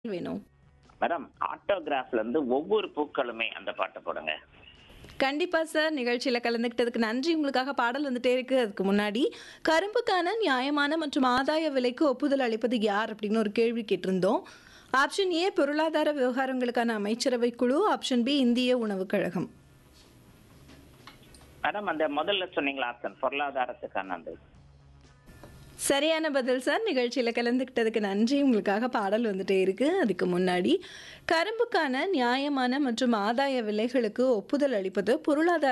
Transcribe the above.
வேணும் மேடம் ஆட்டோகிராஃப்ல இருந்து ஒவ்வொரு பூக்களுமே அந்த பாட்டை போடுங்க கண்டிப்பா சார் நிகழ்ச்சியில கலந்துக்கிட்டதுக்கு நன்றி உங்களுக்காக பாடல் வந்துட்டே இருக்கு அதுக்கு முன்னாடி கரும்புக்கான நியாயமான மற்றும் ஆதாய விலைக்கு ஒப்புதல் அளிப்பது யார் அப்படின்னு ஒரு கேள்வி கேட்டிருந்தோம் ஆப்ஷன் ஏ பொருளாதார விவகாரங்களுக்கான அமைச்சரவை குழு ஆப்ஷன் பி இந்திய உணவுக் கழகம் மேடம் அந்த முதல்ல சொன்னீங்களா ஆப்ஷன் பொருளாதாரத்துக்கான அந்த சரியான பதில் சார் நிகழ்ச்சியில் கலந்துக்கிட்டதுக்கு நன்றி உங்களுக்காக பாடல் வந்துட்டே இருக்கு அதுக்கு முன்னாடி கரும்புக்கான நியாயமான மற்றும் ஆதாய விலைகளுக்கு ஒப்புதல் அளிப்பது பொருளாதார